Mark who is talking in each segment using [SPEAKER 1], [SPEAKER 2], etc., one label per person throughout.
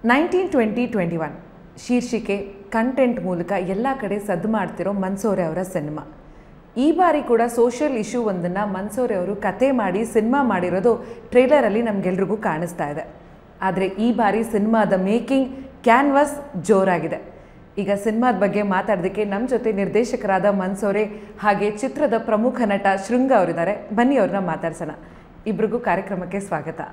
[SPEAKER 1] Nineteen twenty twenty one ಶೀರ್ಷಿಕೆ content ಮೂಲಕ ಎಲ್ಲ ಕಡೆ ಸದ್ದು ಮಾಡ್ತಿರೋ ಮನ್ಸೋರೆ ಅವರ ಸಿನಿಮಾ ಈ ಬಾರಿ ಕೂಡ ಸೋಷಿಯಲ್ ಇಶ್ಯೂ ಒಂದನ್ನು ಮನ್ಸೋರೆ ಅವರು ಕತೆ ಮಾಡಿ ಸಿನಿಮಾ ಮಾಡಿರೋದು ಟ್ರೇಲರಲ್ಲಿ ನಮಗೆಲ್ರಿಗೂ ಕಾಣಿಸ್ತಾ ಇದೆ ಆದರೆ ಈ ಬಾರಿ ಸಿನಿಮಾದ ಮೇಕಿಂಗ್ ಕ್ಯಾನ್ವಾಸ್ ಜೋರಾಗಿದೆ ಈಗ ಸಿನಿಮಾದ ಬಗ್ಗೆ ಮಾತಾಡೋದಕ್ಕೆ ನಮ್ಮ ಜೊತೆ ನಿರ್ದೇಶಕರಾದ ಮನ್ಸೋರೆ ಹಾಗೆ ಚಿತ್ರದ ಪ್ರಮುಖ ನಟ ಶೃಂಗ ಅವರಿದ್ದಾರೆ ಬನ್ನಿ ಅವ್ರನ್ನ ಮಾತಾಡ್ಸೋಣ ಇಬ್ರಿಗೂ ಕಾರ್ಯಕ್ರಮಕ್ಕೆ ಸ್ವಾಗತ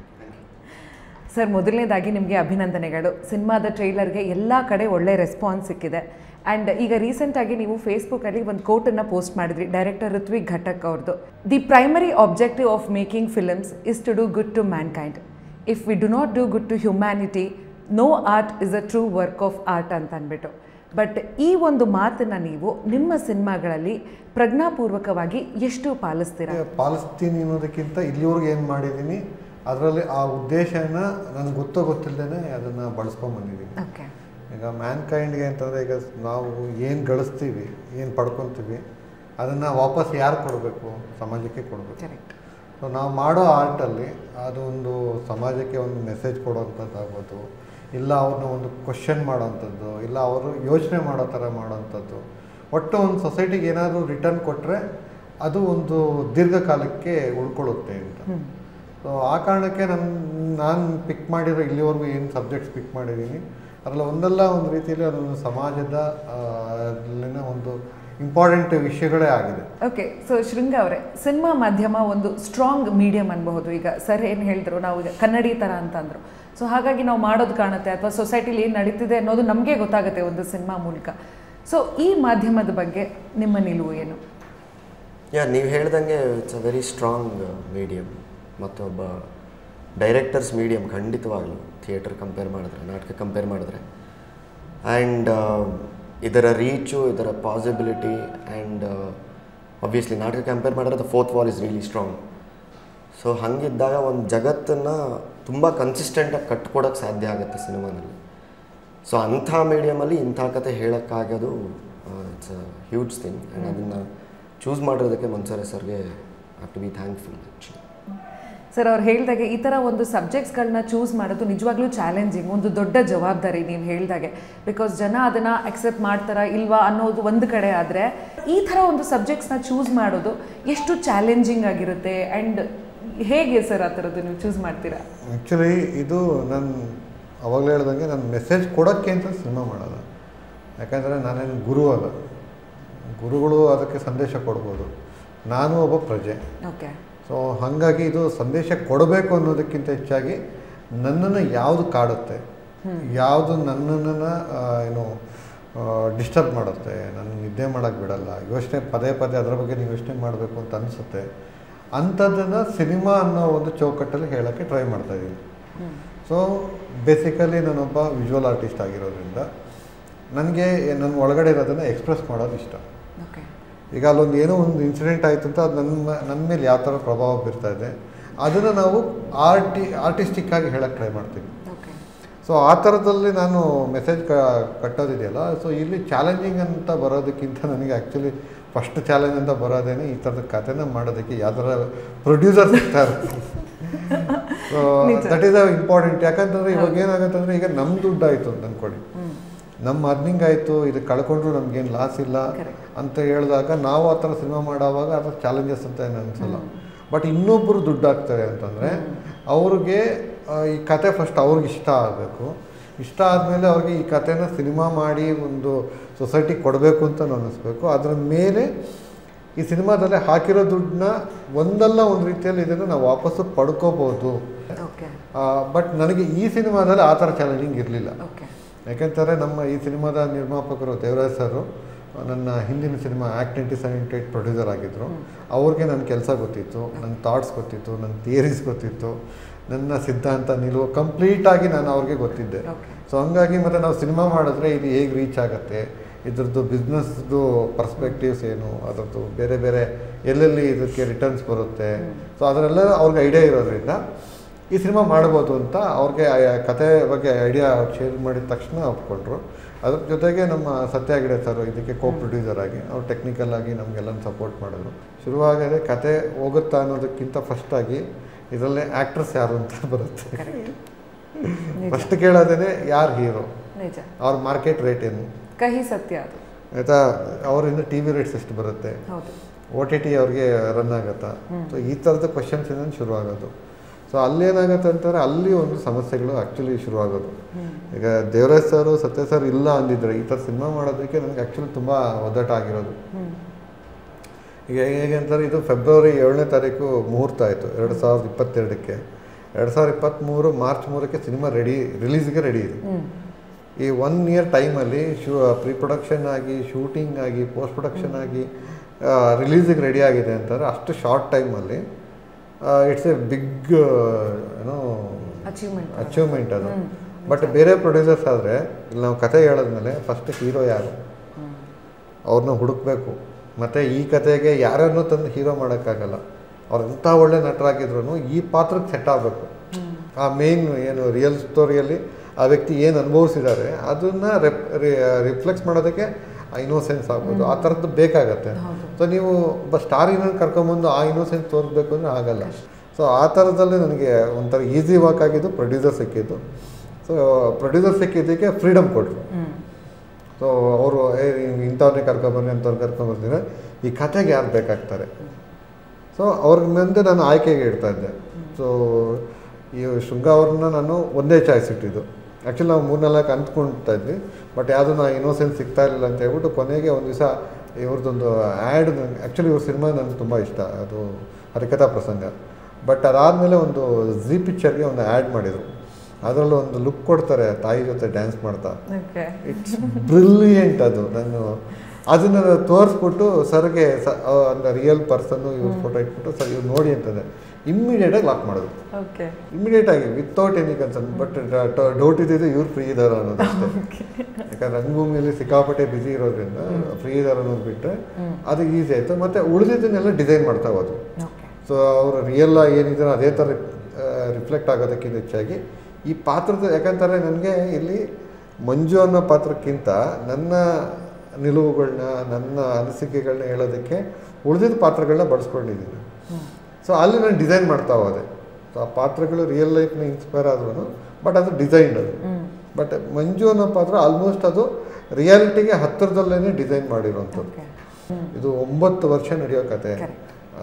[SPEAKER 1] ಸರ್ ಮೊದಲನೇದಾಗಿ ನಿಮಗೆ ಅಭಿನಂದನೆಗಳು ಸಿನಿಮಾದ ಟ್ರೈಲರ್ಗೆ ಎಲ್ಲ ಕಡೆ ಒಳ್ಳೆ ರೆಸ್ಪಾನ್ಸ್ ಸಿಕ್ಕಿದೆ ಆ್ಯಂಡ್ ಈಗ ರೀಸೆಂಟಾಗಿ ನೀವು ಫೇಸ್ಬುಕ್ಕಲ್ಲಿ ಒಂದು ಕೋಟನ್ನು ಪೋಸ್ಟ್ ಮಾಡಿದ್ರಿ ಡೈರೆಕ್ಟರ್ ಋತ್ವಿಕ್ ಘಟಕ್ ಅವ್ರದ್ದು the primary objective of making films is to do good to mankind if we do not do good to humanity no art is a true work of art ಅಂತ ಅಂದ್ಬಿಟ್ಟು ಬಟ್ ಈ ಒಂದು ಮಾತನ್ನು ನೀವು ನಿಮ್ಮ ಸಿನಿಮಾಗಳಲ್ಲಿ ಪ್ರಜ್ಞಾಪೂರ್ವಕವಾಗಿ ಎಷ್ಟು ಪಾಲಿಸ್ತೀರಾ
[SPEAKER 2] ಪಾಲಿಸ್ತೀನಿ ಅನ್ನೋದಕ್ಕಿಂತ ಇಲ್ಲಿವರೆಗೆ ಏನು ಮಾಡಿದ್ದೀನಿ ಅದರಲ್ಲಿ ಆ ಉದ್ದೇಶನ ನನಗೆ ಗೊತ್ತೋ ಗೊತ್ತಿಲ್ಲದೇ ಅದನ್ನು ಬಳಸ್ಕೊಂಬಂದಿದ್ದೀನಿ
[SPEAKER 1] ಓಕೆ
[SPEAKER 2] ಈಗ ಮ್ಯಾನ್ಕೈಂಡ್ಗೆ ಅಂತಂದರೆ ಈಗ ನಾವು ಏನು ಗಳಿಸ್ತೀವಿ ಏನು ಪಡ್ಕೊತೀವಿ ಅದನ್ನು ವಾಪಸ್ ಯಾರು ಕೊಡಬೇಕು ಸಮಾಜಕ್ಕೆ ಕೊಡಬೇಕು
[SPEAKER 1] ಕರೆಕ್ಟ್
[SPEAKER 2] ಸೊ ನಾವು ಮಾಡೋ ಆರ್ಟಲ್ಲಿ ಅದು ಒಂದು ಸಮಾಜಕ್ಕೆ ಒಂದು ಮೆಸೇಜ್ ಕೊಡೋವಂಥದ್ದಾಗ್ಬೋದು ಇಲ್ಲ ಅವ್ರನ್ನ ಒಂದು ಕ್ವಶನ್ ಮಾಡೋವಂಥದ್ದು ಇಲ್ಲ ಅವರು ಯೋಚನೆ ಮಾಡೋ ಥರ ಮಾಡೋವಂಥದ್ದು ಒಟ್ಟು ಒಂದು ಸೊಸೈಟಿಗೆ ಏನಾದರೂ ರಿಟರ್ನ್ ಕೊಟ್ಟರೆ ಅದು ಒಂದು ದೀರ್ಘಕಾಲಕ್ಕೆ ಉಳ್ಕೊಳ್ಳುತ್ತೆ ಅಂತ ಸೊ ಆ ಕಾರಣಕ್ಕೆ ನನ್ನ ನಾನು ಪಿಕ್ ಮಾಡಿರೋ ಇಲ್ಲಿವರೆಗೂ ಏನು ಸಬ್ಜೆಕ್ಟ್ಸ್ ಪಿಕ್ ಮಾಡಿದ್ದೀನಿ ಅದರಲ್ಲಿ ಒಂದಲ್ಲ ಒಂದು ರೀತಿಯಲ್ಲಿ ಅದೊಂದು ಸಮಾಜದ ಆ, ಅಲ್ಲಿನ ಒಂದು ಇಂಪಾರ್ಟೆಂಟ್ ವಿಷಯಗಳೇ ಆಗಿದೆ
[SPEAKER 1] ಓಕೆ ಸೊ ಶೃಂಗ ಅವರೇ ಸಿನಿಮಾ ಮಾಧ್ಯಮ ಒಂದು ಸ್ಟ್ರಾಂಗ್ ಮೀಡಿಯಂ ಅನ್ಬಹುದು ಈಗ ಸರ್ ಏನು ಹೇಳಿದ್ರು ನಾವು ಈಗ ಕನ್ನಡಿ ಥರ ಅಂತ ಅಂದರು ಸೊ ಹಾಗಾಗಿ ನಾವು ಮಾಡೋದು ಕಾಣುತ್ತೆ ಅಥವಾ ಸೊಸೈಟಿಲಿ ಏನು ನಡೀತಿದೆ ಅನ್ನೋದು ನಮಗೆ ಗೊತ್ತಾಗುತ್ತೆ ಒಂದು ಸಿನಿಮಾ ಮೂಲಕ ಸೊ ಈ ಮಾಧ್ಯಮದ ಬಗ್ಗೆ ನಿಮ್ಮ ನಿಲುವು ಏನು
[SPEAKER 3] ಯಾ ನೀವು ಹೇಳ್ದಂಗೆ it's a very strong medium ಮತ್ತು ಒಬ್ಬ ಡೈರೆಕ್ಟರ್ಸ್ ಮೀಡಿಯಮ್ ಖಂಡಿತವಾಗ್ಲೂ ಥಿಯೇಟರ್ ಕಂಪೇರ್ ಮಾಡಿದ್ರೆ ನಾಟಕ ಕಂಪೇರ್ ಮಾಡಿದ್ರೆ ಆ್ಯಂಡ್ ಇದರ ರೀಚು ಇದರ ಪಾಸಿಬಿಲಿಟಿ ಆ್ಯಂಡ್ ಒಬ್ವಿಯಸ್ಲಿ ನಾಟಕ ಕಂಪೇರ್ ಮಾಡಿದ್ರೆ the fourth wall is really strong so ಹಂಗಿದ್ದಾಗ ಒಂದು ಜಗತ್ತನ್ನು ತುಂಬ ಕನ್ಸಿಸ್ಟೆಂಟಾಗಿ ಕಟ್ಕೊಡೋಕ್ಕೆ ಸಾಧ್ಯ ಆಗುತ್ತೆ ಸಿನಿಮಾನಲ್ಲಿ ಸೊ ಅಂಥ ಮೀಡಿಯಮಲ್ಲಿ ಇಂಥ ಕತೆ ಹೇಳೋಕ್ಕಾಗೋದು it's a huge thing and ಅದನ್ನು ಚೂಸ್ ಮಾಡಿರೋದಕ್ಕೆ ಮನ್ಸೂರೆ ಸರ್ಗೆ have to be thankful actually
[SPEAKER 1] sir ಅವ್ರು ಹೇಳಿದಾಗೆ ಈ ಥರ ಒಂದು ಸಬ್ಜೆಕ್ಟ್ಸ್ಗಳನ್ನ ಚೂಸ್ ಮಾಡೋದು ನಿಜವಾಗ್ಲೂ ಚಾಲೆಂಜಿಂಗ್ ಒಂದು ದೊಡ್ಡ ಜವಾಬ್ದಾರಿ ನೀವು ಹೇಳಿದಾಗೆ ಬಿಕಾಸ್ ಜನ ಅದನ್ನು ಅಕ್ಸೆಪ್ಟ್ ಮಾಡ್ತಾರಾ ಇಲ್ವಾ ಅನ್ನೋದು ಒಂದು ಕಡೆ ಆದರೆ ಈ ಥರ ಒಂದು ಸಬ್ಜೆಕ್ಟ್ಸ್ನ ಚೂಸ್ ಮಾಡೋದು ಎಷ್ಟು ಚಾಲೆಂಜಿಂಗ್ ಆಗಿರುತ್ತೆ ಆ್ಯಂಡ್ ಹೇಗೆ ಸರ್ ಆ ಥರದ್ದು ನೀವು ಚೂಸ್ ಮಾಡ್ತೀರಾ
[SPEAKER 2] ಆ್ಯಕ್ಚುಲಿ ಇದು ನಾನು ಅವಾಗಲೇ ಹೇಳ್ದಂಗೆ ನಾನು ಮೆಸೇಜ್ ಕೊಡೋಕ್ಕೆ ಅಂತ ಸಿನಿಮಾ ಮಾಡೋಲ್ಲ ಯಾಕಂದರೆ ನಾನೇನು ಗುರು ಅಲ್ಲ ಗುರುಗಳು ಅದಕ್ಕೆ ಸಂದೇಶ ಕೊಡ್ಬೋದು ನಾನು ಒಬ್ಬ ಪ್ರಜೆ
[SPEAKER 1] ಓಕೆ
[SPEAKER 2] ಸೊ ಹಾಗಾಗಿ ಇದು ಸಂದೇಶ ಕೊಡಬೇಕು ಅನ್ನೋದಕ್ಕಿಂತ ಹೆಚ್ಚಾಗಿ ನನ್ನನ್ನು ಯಾವುದು ಕಾಡುತ್ತೆ ಯಾವುದು ನನ್ನನ್ನು ಏನು ಡಿಸ್ಟರ್ಬ್ ಮಾಡುತ್ತೆ ನನ್ನ ನಿದ್ದೆ ಮಾಡೋಕ್ಕೆ ಬಿಡಲ್ಲ ಯೋಚನೆ ಪದೇ ಪದೇ ಅದರ ಬಗ್ಗೆ ನೀವು ಯೋಚನೆ ಮಾಡಬೇಕು ಅಂತ ಅನಿಸುತ್ತೆ ಅಂಥದ್ದನ್ನು ಸಿನಿಮಾ ಅನ್ನೋ ಒಂದು ಚೌಕಟ್ಟಲ್ಲಿ ಹೇಳೋಕ್ಕೆ ಟ್ರೈ ಮಾಡ್ತಾಯಿದ್ದೀನಿ ಸೊ ಬೇಸಿಕಲಿ ನಾನೊಬ್ಬ ವಿಜುವಲ್ ಆರ್ಟಿಸ್ಟ್ ಆಗಿರೋದ್ರಿಂದ ನನಗೆ ನನ್ನ ಒಳಗಡೆ ಇರೋದನ್ನು ಎಕ್ಸ್ಪ್ರೆಸ್ ಮಾಡೋದು ಇಷ್ಟ
[SPEAKER 1] ಓಕೆ
[SPEAKER 2] ಈಗ ಅಲ್ಲೊಂದು ಏನೋ ಒಂದು ಇನ್ಸಿಡೆಂಟ್ ಆಯಿತು ಅಂತ ಅದು ನನ್ನ ಮ- ನನ್ನ ಮೇಲೆ ಯಾವ ಥರ ಪ್ರಭಾವ ಬೀರ್ತಾ ಇದೆ ಅದನ್ನು ನಾವು ಆರ್ಟಿ ಆರ್ಟಿಸ್ಟಿಕ್ ಆಗಿ ಹೇಳಕ್ಕೆ ಟ್ರೈ ಮಾಡ್ತೀವಿ
[SPEAKER 1] ಓಕೆ
[SPEAKER 2] ಸೊ ಆ ಥರದಲ್ಲಿ ನಾನು ಮೆಸೇಜ್ ಕ ಕಟ್ಟೋದಿದೆಯಲ್ಲ ಸೊ ಇಲ್ಲಿ ಚಾಲೆಂಜಿಂಗ್ ಅಂತ ಬರೋದಕ್ಕಿಂತ ನನಗೆ ಆ್ಯಕ್ಚುಲಿ ಫಸ್ಟ್ ಚಾಲೆಂಜ್ ಅಂತ ಬರೋದೇನೆ ಈ ಥರದ ಕಥೆನ ಮಾಡೋದಕ್ಕೆ ಯಾವ ಥರ ಪ್ರೊಡ್ಯೂಸರ್ ಸಿಗ್ತಾರೆ so that is a important ಯಾಕಂತಂದರೆ ಇವಾಗ ಏನಾಗುತ್ತಂದ್ರೆ ಈಗ ನಮ್ಮ ದುಡ್ಡು ಆಯಿತು ಅಂತ ಅಂದ್ಕೊಳ್ಳಿ ನಮ್ಮ ಅರ್ನಿಂಗ್ ಆಯಿತು ಇದು ಕಳ್ಕೊಂಡ್ರು ನಮ್ಗೇನು ಲಾಸ್ ಇಲ್ಲ
[SPEAKER 1] Correct.
[SPEAKER 2] ಅಂತ ಹೇಳಿದಾಗ ನಾವು ಆ ಥರ ಸಿನಿಮಾ ಮಾಡೋವಾಗ ಅದರ ಚಾಲೆಂಜಸ್ ಅಂತ ಏನು ಅನಿಸಲ್ಲ ಬಟ್ ಇನ್ನೊಬ್ಬರು ದುಡ್ಡು ಹಾಕ್ತಾರೆ ಅಂತಂದರೆ ಅವ್ರಿಗೆ ಆ, ಈ ಕತೆ ಫಸ್ಟ್ ಅವ್ರಿಗೆ ಇಷ್ಟ ಆಗಬೇಕು ಇಷ್ಟ ಆದಮೇಲೆ ಅವ್ರಿಗೆ ಈ ಕತೆನ ಸಿನಿಮಾ ಮಾಡಿ ಒಂದು ಸೊಸೈಟಿಗೆ ಕೊಡಬೇಕು ಅಂತ ಅನ್ನಿಸ್ಬೇಕು ಅದರ ಮೇಲೆ ಈ ಸಿನಿಮಾದಲ್ಲಿ ಹಾಕಿರೋ ದುಡ್ಡನ್ನ ಒಂದಲ್ಲ ಒಂದು ರೀತಿಯಲ್ಲಿ ಇದನ್ನು ನಾವು ವಾಪಸ್ಸು ಪಡ್ಕೋಬೋದು
[SPEAKER 1] ಓಕೆ
[SPEAKER 2] ಬಟ್ ನನಗೆ ಈ ಸಿನಿಮಾದಲ್ಲಿ ಆ ಥರ ಚಾಲೆಂಜಿಂಗ್ ಇರಲಿಲ್ಲ
[SPEAKER 1] ಓಕೆ
[SPEAKER 2] ಯಾಕೆಂತಾರೆ ನಮ್ಮ ಈ ಸಿನಿಮಾದ ನಿರ್ಮಾಪಕರು ದೇವರಾಜ್ ಸರು ನನ್ನ ಹಿಂದಿನ cinema act ninety seven eight producer ಆಗಿದ್ದರು ಅವ್ರಿಗೆ ನನ್ನ ಕೆಲಸ ಗೊತ್ತಿತ್ತು ನನ್ನ ಥಾಟ್ಸ್ ಗೊತ್ತಿತ್ತು ನನ್ನ ಥಿಯರೀಸ್ ಗೊತ್ತಿತ್ತು ನನ್ನ ಸಿದ್ಧಾಂತ ನಿಲುವು ಕಂಪ್ಲೀಟಾಗಿ ನಾನು ಅವ್ರಿಗೆ ಗೊತ್ತಿದ್ದೆ
[SPEAKER 1] ಓಕೆ
[SPEAKER 2] ಸೊ ಹಂಗಾಗಿ ಮತ್ತು ನಾವು ಸಿನಿಮಾ ಮಾಡಿದ್ರೆ ಇದು ಹೇಗೆ ರೀಚ್ ಆಗುತ್ತೆ ಇದ್ರದ್ದು ಬಿಸ್ನೆಸ್ದು ಪರ್ಸ್ಪೆಕ್ಟಿವ್ಸ್ ಏನು ಅದರದ್ದು ಬೇರೆ ಬೇರೆ ಎಲ್ಲೆಲ್ಲಿ ಇದಕ್ಕೆ ರಿಟರ್ನ್ಸ್ ಬರುತ್ತೆ ಸೊ ಅದರೆಲ್ಲ ಅವ್ರಿಗೆ ಐಡಿಯಾ ಇರೋದ್ರಿಂದ ಈ ಸಿನಿಮಾ ಮಾಡ್ಬೋದು ಅಂತ ಅವ್ರಿಗೆ ಆ ಕತೆ ಬಗ್ಗೆ ಐಡಿಯಾ ಶೇರ್ ಮಾಡಿದ ತಕ್ಷಣ ಒಪ್ಕೊಂಡ್ರು ಅದ್ರ ಜೊತೆಗೆ ನಮ್ಮ ಸತ್ಯ ಹೆಗ್ಡೆ ಸರ್ ಇದಕ್ಕೆ ಕೋ ಪ್ರೊಡ್ಯೂಸರ್ ಆಗಿ ಅವ್ರು ಟೆಕ್ನಿಕಲ್ ಆಗಿ ನಮಗೆಲ್ಲ ಸಪೋರ್ಟ್ ಮಾಡಿದ್ರು ಶುರುವಾಗದೆ ಕತೆ ಹೋಗುತ್ತಾ ಅನ್ನೋದಕ್ಕಿಂತ ಫಸ್ಟಾಗಿ ಇದರಲ್ಲೇ ಆ್ಯಕ್ಟ್ರಸ್ ಯಾರು ಅಂತ ಬರುತ್ತೆ
[SPEAKER 1] ಕರೆಕ್ಟ್
[SPEAKER 2] ಫಸ್ಟ್ ಕೇಳೋದೇನೆ ಯಾರು ಹೀರೋ
[SPEAKER 1] ನಿಜ
[SPEAKER 2] ಅವ್ರ ಮಾರ್ಕೆಟ್ ರೇಟ್ ಏನು
[SPEAKER 1] ಕಹಿ ಸತ್ಯ ಅದು
[SPEAKER 2] ಆಯಿತಾ ಅವರಿಂದ ಟಿ ವಿ ರೇಟ್ಸ್ ಎಷ್ಟು ಬರುತ್ತೆ
[SPEAKER 1] ಹೌದು
[SPEAKER 2] ಓ ಟಿ ಟಿ ಅವ್ರಿಗೆ ರನ್ ಆಗುತ್ತಾ ಸೊ ಈ ಥರದ ಕ್ವಶನ್ಸ್ ಇಂದ ಶುರು ಆಗೋದು ಸೊ ಅಲ್ಲೇನಾಗುತ್ತೆ ಅಂತಾರೆ ಅಲ್ಲಿ ಒಂದು ಸಮಸ್ಯೆಗಳು ಆ್ಯಕ್ಚುಲಿ ಶುರು ಆಗೋದು ಈಗ ದೇವರಾಜ್ ಸರ್ ಸತ್ಯ ಸರ್ ಇಲ್ಲ ಅಂದಿದ್ರೆ ಈ ಥರ ಸಿನಿಮಾ ಮಾಡೋದಕ್ಕೆ ನನಗೆ ಆ್ಯಕ್ಚುಲಿ ತುಂಬ ಒದ್ದಾಟ ಆಗಿರೋದು ಈಗ ಹೇಗೆ ಅಂತಾರೆ ಇದು ಫೆಬ್ರವರಿ ಏಳನೇ ತಾರೀಕು ಮುಹೂರ್ತ ಆಯಿತು ಎರಡು ಸಾವಿರದ ಇಪ್ಪತ್ತೆರಡಕ್ಕೆ ಎರಡು ಸಾವಿರದ ಇಪ್ಪತ್ತ್ಮೂರು ಮಾರ್ಚ್ ಮೂರಕ್ಕೆ ಸಿನಿಮಾ ರೆಡಿ ರಿಲೀಸ್ಗೆ ರೆಡಿ ಇದೆ ಈ ಒನ್ ಇಯರ್ ಟೈಮಲ್ಲಿ ಶೂ ಪ್ರೀ ಪ್ರೊಡಕ್ಷನ್ ಆಗಿ ಶೂಟಿಂಗ್ ಆಗಿ ಪೋಸ್ಟ್ ಪ್ರೊಡಕ್ಷನ್ ಆಗಿ ರಿಲೀಸಿಗೆ ರೆಡಿ ಆಗಿದೆ ಅಂತಾರೆ ಅಷ್ಟು ಶಾರ್ಟ್ ಟೈಮಲ್ಲಿ ಇಟ್ಸ್ ಎ ಬಿಗ್ ಏನೋ
[SPEAKER 1] ಅಚೀವ್ಮೆಂಟ್
[SPEAKER 2] ಅಚೀವ್ಮೆಂಟ್ ಅದು ಬಟ್ ಬೇರೆ ಪ್ರೊಡ್ಯೂಸರ್ಸ್ ಆದರೆ ಇಲ್ಲಿ ನಾವು ಕತೆ ಹೇಳಿದ್ಮೇಲೆ ಫಸ್ಟ್ ಹೀರೋ ಯಾರು ಅವ್ರನ್ನ ಹುಡುಕ್ಬೇಕು ಮತ್ತು ಈ ಕತೆಗೆ ಯಾರನ್ನೂ ತಂದು ಹೀರೋ ಮಾಡೋಕ್ಕಾಗಲ್ಲ ಅವ್ರು ಎಂಥ ಒಳ್ಳೆ ನಟರಾಗಿದ್ರು ಈ ಪಾತ್ರಕ್ಕೆ ಸೆಟ್ ಆಗಬೇಕು ಆ ಮೇನ್ ಏನು ರಿಯಲ್ ಸ್ಟೋರಿಯಲ್ಲಿ ಆ ವ್ಯಕ್ತಿ ಏನು ಅನುಭವಿಸಿದ್ದಾರೆ ಅದನ್ನು ರೆಪ್ ರಿಫ್ಲೆಕ್ಸ್ ಮಾಡೋದಕ್ಕೆ ಇನೋಸೆನ್ಸ್ ಆಗ್ಬೋದು ಆ ಥರದ್ದು ಬೇಕಾಗತ್ತೆ ಸೊ ನೀವು ಒಬ್ಬ ಸ್ಟಾರ್ ಇನ್ನೊಂದು ಕರ್ಕೊಂಬಂದು ಆ ಇನೋಸೆನ್ಸ್ ತೋರಿಸ್ಬೇಕು ಅಂದರೆ ಆಗಲ್ಲ ಸೊ ಆ ಥರದಲ್ಲಿ ನನಗೆ ಒಂಥರ ಈಸಿ ವಾಕ್ ಆಗಿದ್ದು ಪ್ರೊಡ್ಯೂಸರ್ ಸಿಕ್ಕಿದ್ದು ಸೊ ಪ್ರೊಡ್ಯೂಸರ್ ಸಿಕ್ಕಿದ್ದಕ್ಕೆ ಫ್ರೀಡಮ್ ಕೊಟ್ಟರು ಸೊ ಅವರು ಏ ನೀವು ಇಂಥವ್ರನ್ನೇ ಕರ್ಕೊಬನ್ನಿ ಅಂಥವ್ರು ಕರ್ಕೊಂಬರ್ತೀರ ಈ ಕತೆಗೆ ಯಾರು ಬೇಕಾಗ್ತಾರೆ ಸೊ ಅವ್ರ ಮುಂದೆ ನಾನು ಆಯ್ಕೆಗೆ ಇಡ್ತಾ ಇದ್ದೆ ಸೊ ಈ ಶೃಂಗ ಅವ್ರನ್ನ ನಾನು ಒಂದೇ ಚಾಯ್ಸ್ ಇಟ್ಟಿದ್ದು ಆ್ಯಕ್ಚುಲಿ ನಾವು ಮೂರ್ನಾಲ್ಕು ಅಂದ್ಕೊಳ್ತಾ ಇದ್ವಿ ಬಟ್ ಯಾವುದೂ ನಾ ಇನ್ನೋಸೆನ್ಸ್ ಸಿಗ್ತಾ ಇರಲಿಲ್ಲ ಅಂತ ಹೇಳ್ಬಿಟ್ಟು ಕೊನೆಗೆ ಒಂದು ದಿವಸ ಇವ್ರದ್ದೊಂದು ಆ್ಯಡ್ ಆ್ಯಕ್ಚುಲಿ ಇವ್ರ ಸಿನಿಮಾ ನನಗೆ ತುಂಬ ಇಷ್ಟ ಅದು ಹರಿಕಥಾ ಪ್ರಸಂಗ ಬಟ್ ಅದಾದಮೇಲೆ ಒಂದು ಝೀ ಪಿಕ್ಚರ್ಗೆ ಒಂದು ಆ್ಯಡ್ ಮಾಡಿದರು ಅದರಲ್ಲಿ ಒಂದು ಲುಕ್ ಕೊಡ್ತಾರೆ ತಾಯಿ ಜೊತೆ ಡ್ಯಾನ್ಸ್ ಮಾಡ್ತಾ
[SPEAKER 1] ಓಕೆ
[SPEAKER 2] ಇಟ್ಸ್ ಬ್ರಿಲಿಯಂಟ್ ಅದು ನಾನು ಅದನ್ನು ತೋರಿಸ್ಬಿಟ್ಟು ಸರ್ಗೆ ಸ ಒಂದು ರಿಯಲ್ ಪರ್ಸನ್ನು ಇವ್ರ ಫೋಟೋ ಇಟ್ಬಿಟ್ಟು ಸರ್ ಇವ್ರು ನೋಡಿ ಅಂತಂದೆ ಇಮ್ಮಿಡಿಯೇಟಾಗಿ ಲಾಕ್ ಮಾಡೋದು
[SPEAKER 1] ಓಕೆ
[SPEAKER 2] ಇಮಿಡಿಯೇಟಾಗಿ without any concern but doubt ಇದ್ದಿದ್ದು ಇವ್ರು ಫ್ರೀ ಇದ್ದಾರೆ ಅನ್ನೋದು ಅಷ್ಟೇ ಯಾಕಂದ್ರೆ ರಂಗಭೂಮಿಯಲ್ಲಿ ಸಿಕ್ಕಾಪಟ್ಟೆ ಬ್ಯುಸಿ ಇರೋದ್ರಿಂದ ಫ್ರೀ ಇದ್ದಾರೆ ಅನ್ನೋದು ಬಿಟ್ಟರೆ ಅದು ಈಸಿ ಆಯಿತು ಮತ್ತು ಉಳಿದಿದ್ದನ್ನೆಲ್ಲ ಡಿಸೈನ್ ಮಾಡ್ತಾ ಹೋದ್ರು
[SPEAKER 1] ಓಕೆ
[SPEAKER 2] ಸೊ ಅವರು ರಿಯಲ್ ಏನಿದ್ದಾರೆ ಅದೇ ಥರ ರಿಫ್ಲೆಕ್ಟ್ ಆಗೋದಕ್ಕಿಂತ ಹೆಚ್ಚಾಗಿ ಈ ಪಾತ್ರದ ಯಾಕಂತಾರೆ ನನಗೆ ಇಲ್ಲಿ ಮಂಜು ಅನ್ನೋ ಪಾತ್ರಕ್ಕಿಂತ ನನ್ನ ನಿಲುವುಗಳನ್ನ ನನ್ನ ಅನಿಸಿಕೆಗಳನ್ನ ಹೇಳೋದಕ್ಕೆ ಉಳಿದಿದ್ದ ಪಾತ್ರಗಳನ್ನ ಬಳಸ್ಕೊಂಡಿದ್ದೀನಿ ಸೊ ಅಲ್ಲಿ ನಾನು ಡಿಸೈನ್ ಮಾಡ್ತಾ ಹೋದೆ ಸೊ ಆ ಪಾತ್ರಗಳು ರಿಯಲ್ ಲೈಫ್ನ ಇನ್ಸ್ಪೈರ್ ಆದ್ರೂ ಬಟ್ ಅದು ಡಿಸೈನ್ಡ್ ಅದು ಬಟ್ ಮಂಜು ಅನ್ನೋ ಪಾತ್ರ ಆಲ್ಮೋಸ್ಟ್ ಅದು ರಿಯಾಲಿಟಿಗೆ ಹತ್ತಿರದಲ್ಲೇ ಡಿಸೈನ್ ಮಾಡಿರೋಂಥದ್ದು
[SPEAKER 1] ಓಕೆ
[SPEAKER 2] ಇದು ಒಂಬತ್ತು ವರ್ಷ ನಡೆಯೋ ಕತೆ
[SPEAKER 1] Correct.